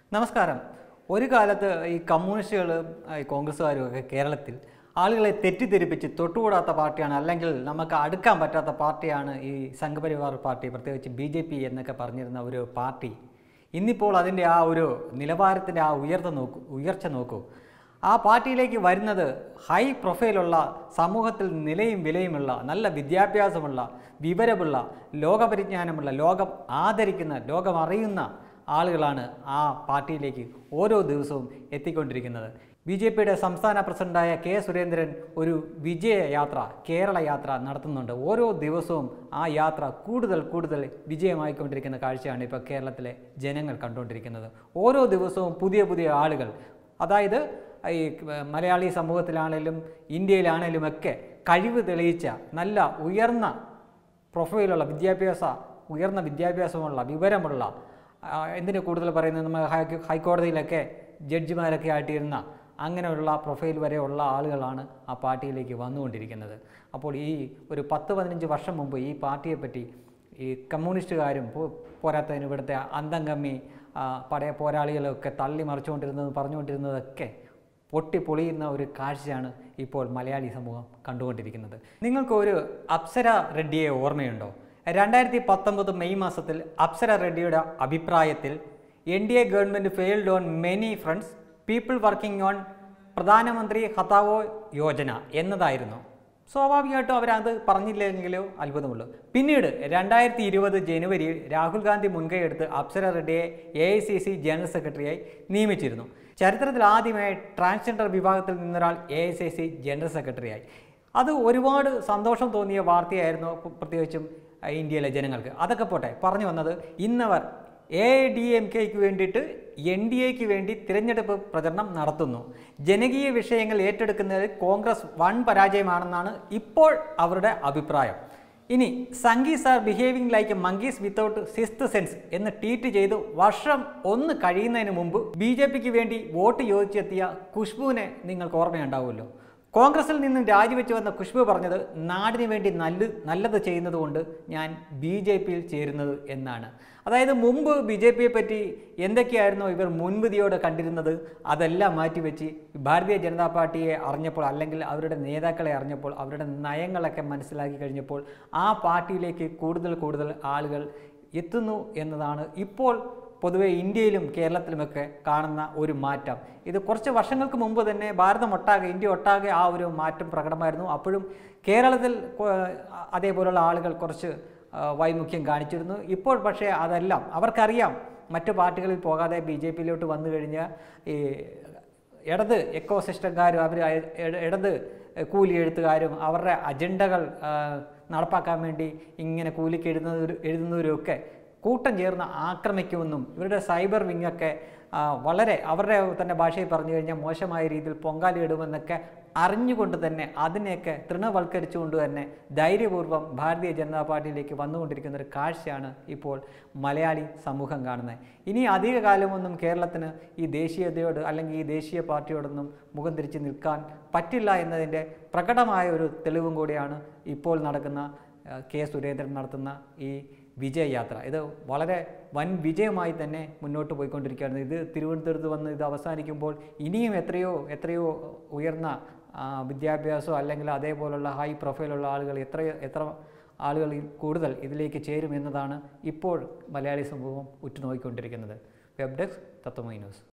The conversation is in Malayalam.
നമസ്കാരം ഒരു കാലത്ത് ഈ കമ്മ്യൂണിസ്റ്റുകളും ഈ കോൺഗ്രസ്സുകാരും ഒക്കെ കേരളത്തിൽ ആളുകളെ തെറ്റിദ്ധരിപ്പിച്ച് തൊട്ടുകൂടാത്ത പാർട്ടിയാണ് അല്ലെങ്കിൽ നമുക്ക് അടുക്കാൻ പറ്റാത്ത പാർട്ടിയാണ് ഈ സംഘപരിവാർ പാർട്ടി പ്രത്യേകിച്ച് ബി ജെ പി എന്നൊക്കെ പറഞ്ഞിരുന്ന ഒരു പാർട്ടി ഇന്നിപ്പോൾ അതിൻ്റെ ആ ഒരു നിലവാരത്തിൻ്റെ ആ ഉയർത്ത നോക്കൂ ഉയർച്ച നോക്കൂ ആ പാർട്ടിയിലേക്ക് വരുന്നത് ഹൈ പ്രൊഫൈലുള്ള സമൂഹത്തിൽ നിലയും വിലയുമുള്ള നല്ല വിദ്യാഭ്യാസമുള്ള വിവരമുള്ള ലോകപരിജ്ഞാനമുള്ള ലോകം ആദരിക്കുന്ന ലോകം അറിയുന്ന ആളുകളാണ് ആ പാർട്ടിയിലേക്ക് ഓരോ ദിവസവും എത്തിക്കൊണ്ടിരിക്കുന്നത് ബി ജെ പിയുടെ സംസ്ഥാന പ്രസിഡന്റായ കെ സുരേന്ദ്രൻ ഒരു വിജയ യാത്ര കേരള യാത്ര നടത്തുന്നുണ്ട് ഓരോ ദിവസവും ആ യാത്ര കൂടുതൽ കൂടുതൽ വിജയമായിക്കൊണ്ടിരിക്കുന്ന കാഴ്ചയാണ് ഇപ്പോൾ കേരളത്തിലെ ജനങ്ങൾ കണ്ടുകൊണ്ടിരിക്കുന്നത് ഓരോ ദിവസവും പുതിയ പുതിയ ആളുകൾ അതായത് ഈ മലയാളി സമൂഹത്തിലാണേലും ഇന്ത്യയിലാണേലും ഒക്കെ കഴിവ് തെളിയിച്ച നല്ല ഉയർന്ന പ്രൊഫൈലുള്ള വിദ്യാഭ്യാസ ഉയർന്ന വിദ്യാഭ്യാസമുള്ള വിവരമുള്ള ആ, എന്തിന് കൂടുതൽ പറയുന്നത് നമ്മൾ ഹൈ ഹൈക്കോടതിയിലൊക്കെ ജഡ്ജിമാരൊക്കെ ആയിട്ടിരുന്ന അങ്ങനെയുള്ള പ്രൊഫൈൽ വരെയുള്ള ആളുകളാണ് ആ പാർട്ടിയിലേക്ക് വന്നുകൊണ്ടിരിക്കുന്നത് അപ്പോൾ ഈ ഒരു പത്ത് പതിനഞ്ച് വർഷം മുമ്പ് ഈ പാർട്ടിയെപ്പറ്റി ഈ കമ്മ്യൂണിസ്റ്റുകാരും പോ- പോരാത്തതിന് ഇവിടുത്തെ അന്തംഗമ്മി ആ, പടയ പോരാളികളൊക്കെ തള്ളി മറിച്ചുകൊണ്ടിരുന്നത് പറഞ്ഞുകൊണ്ടിരുന്നതൊക്കെ പൊട്ടിപ്പൊളിയുന്ന ഒരു കാഴ്ചയാണ് ഇപ്പോൾ മലയാളി സമൂഹം കണ്ടുകൊണ്ടിരിക്കുന്നത് നിങ്ങൾക്ക് ഒരു അപ്സര റെഡ്ഡിയെ ഓർമ്മയുണ്ടോ രണ്ടായിരത്തി പത്തൊമ്പത് മെയ് മാസത്തിൽ അപ്സര റെഡ്ഡിയുടെ അഭിപ്രായത്തിൽ N D A government failed on many fronts people working on Pradhan Mantri Hatao Yojana എന്നതായിരുന്നു സ്വാഭാവികമായിട്ടും അവരത് പറഞ്ഞില്ലെങ്കിലോ അത്ഭുതമുള്ളൂ പിന്നീട് രണ്ടായിരത്തി ഇരുപത് ജനുവരിയിൽ രാഹുൽ ഗാന്ധി മുൻകൈയെടുത്ത് അപ്സര റെഡ്ഡിയെ A I C C general സെക്രട്ടറിയായി നിയമിച്ചിരുന്നു ചരിത്രത്തിൽ ആദ്യമായി ട്രാൻസ്ജെൻഡർ വിഭാഗത്തിൽ നിന്നൊരാൾ A I C C general സെക്രട്ടറിയായി അത് ഒരുപാട് സന്തോഷം തോന്നിയ വാർത്തയായിരുന്നു പ്ര- പ്രത്യേകിച്ചും അഹ്, ഇന്ത്യയിലെ ജനങ്ങൾക്ക് അതൊക്കെ പോട്ടെ പറഞ്ഞു വന്നത് ഇന്നവർ എ ഡി എം കെക്ക് വേണ്ടിയിട്ട് എൻ ഡി എക്ക് വേണ്ടി തിരഞ്ഞെടുപ്പ് പ്രചരണം നടത്തുന്നു ജനകീയ വിഷയങ്ങൾ ഏറ്റെടുക്കുന്നതിൽ കോൺഗ്രസ് വൻ പരാജയമാണെന്നാണ് ഇപ്പോൾ അവരുടെ അഭിപ്രായം ഇനി Sanghis are behaving like monkeys without sixth sense എന്ന് ട്വീറ്റ് ചെയ്ത് വർഷം ഒന്ന് കഴിയുന്നതിന് മുമ്പ് ബി ജെ പിക്ക് വേണ്ടി വോട്ട് ചോദിച്ചെത്തിയ ഖുഷ്ബുവിനെ നിങ്ങൾക്ക് ഓർമ്മയുണ്ടാവുമല്ലോ കോൺഗ്രസിൽ നിന്നും രാജിവെച്ച് വന്ന ഖുഷ്ബു പറഞ്ഞത് നാടിന് വേണ്ടി നല്ല നല്ലത് ചെയ്യുന്നത് കൊണ്ട് ഞാൻ ബി ജെ പിയിൽ ചേരുന്നത് എന്നാണ് അതായത് മുമ്പ് ബി ജെ പിയെ പറ്റി എന്തൊക്കെയായിരുന്നോ ഇവർ മുൻവിധിയോടെ കണ്ടിരുന്നത് അതെല്ലാം മാറ്റിവെച്ച് ഭാരതീയ ജനതാ പാർട്ടിയെ അറിഞ്ഞപ്പോൾ അല്ലെങ്കിൽ അവരുടെ നേതാക്കളെ അറിഞ്ഞപ്പോൾ അവരുടെ നയങ്ങളൊക്കെ മനസ്സിലാക്കി കഴിഞ്ഞപ്പോൾ ആ പാർട്ടിയിലേക്ക് കൂടുതൽ കൂടുതൽ ആളുകൾ എത്തുന്നു എന്നതാണ് ഇപ്പോൾ പൊതുവെ ഇന്ത്യയിലും കേരളത്തിലുമൊക്കെ കാണുന്ന ഒരു മാറ്റം ഇത് കുറച്ച് വർഷങ്ങൾക്ക് മുമ്പ് തന്നെ ഭാരതം ഒട്ടാകെ ഇന്ത്യ ഒട്ടാകെ ആ ഒരു മാറ്റം പ്രകടമായിരുന്നു അപ്പോഴും കേരളത്തിൽ കൊ- അതേപോലുള്ള ആളുകൾ കുറച്ച് ആ, വൈമുഖ്യം കാണിച്ചിരുന്നു ഇപ്പോൾ പക്ഷേ അതെല്ലാം അവർക്കറിയാം മറ്റു പാർട്ടികളിൽ പോകാതെ ബി ജെ പിയിലോട്ട് വന്നു കഴിഞ്ഞാൽ ഈ ഇടത് എക്കോ സിസ്റ്റംകാരും അവർ ഇടത് കൂലി എഴുത്തുകാരും അവരുടെ അജണ്ടകൾ ആ, നടപ്പാക്കാൻ വേണ്ടി ഇങ്ങനെ കൂലിക്ക് എഴുതുന്നവർ എഴുതുന്നവരുമൊക്കെ കൂട്ടം ചേർന്ന് ആക്രമിക്കുമെന്നും ഇവരുടെ സൈബർ വിങ്ങൊക്കെ ആ, വളരെ അവരുടെ തന്നെ ഭാഷയിൽ പറഞ്ഞു കഴിഞ്ഞാൽ മോശമായ രീതിയിൽ പൊങ്കാലയിടുമെന്നൊക്കെ അറിഞ്ഞുകൊണ്ട് തന്നെ അതിനെയൊക്കെ തൃണവൽക്കരിച്ചുകൊണ്ട് തന്നെ ധൈര്യപൂർവ്വം ഭാരതീയ ജനതാ പാർട്ടിയിലേക്ക് വന്നുകൊണ്ടിരിക്കുന്ന ഒരു കാഴ്ചയാണ് ഇപ്പോൾ മലയാളി സമൂഹം കാണുന്നത് ഇനി അധിക കാലമൊന്നും കേരളത്തിന് ഈ ദേശീയതയോട് അല്ലെങ്കിൽ ഈ ദേശീയ പാർട്ടിയോടൊന്നും മുഖം തിരിച്ച് നിൽക്കാൻ പറ്റില്ല എന്നതിൻ്റെ പ്രകടമായ ഒരു തെളിവും കൂടിയാണ് ഇപ്പോൾ നടക്കുന്ന ആ, കെ സുരേന്ദ്രൻ നടത്തുന്ന ഈ വിജയയാത്ര ഇത് വളരെ വൻ വിജയമായി തന്നെ മുന്നോട്ട് പോയിക്കൊണ്ടിരിക്കുകയാണ് ഇത് തിരുവനന്തപുരത്ത് വന്ന് ഇത് അവസാനിക്കുമ്പോൾ ഇനിയും എത്രയോ എത്രയോ ഉയർന്ന ആ, വിദ്യാഭ്യാസമോ അല്ലെങ്കിൽ അതേപോലുള്ള ഹൈ പ്രൊഫൈലുള്ള ആളുകൾ എത്ര എത്ര ആളുകൾ ഈ കൂടുതൽ ഇതിലേക്ക് ചേരും എന്നതാണ് ഇപ്പോൾ മലയാളി സമൂഹം ഉറ്റുനോക്കിക്കൊണ്ടിരിക്കുന്നത് വെബ് ഡെസ്ക് തത്വമൈ ന്യൂസ്